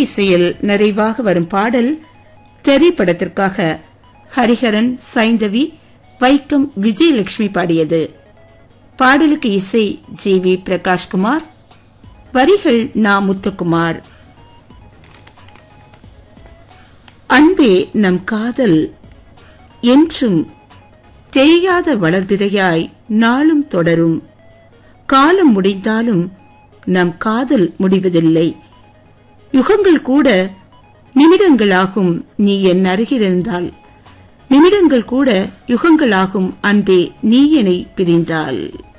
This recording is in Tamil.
இசையில் நிறைவாக வரும் பாடல் திரைப்படத்திற்காக ஹரிஹரன் சைந்தவி வைக்கம் விஜயலட்சுமி பாடியது பாடலுக்கு இசை ஜி வி பிரகாஷ்குமார் வரிகள் நா முத்துக்குமார் அன்பே நம் காதல் என்றும் தேயாத வளர்பிறையாய் நாளும் தொடரும் காலம் முடிந்தாலும் நம் காதல் முடிவதில்லை யுகங்கள் கூட நிமிடங்களாகும் நீ என் அருகிருந்தால் நிமிடங்கள் கூட யுகங்களாகும் அன்பே நீ என்னை பிரிந்தால்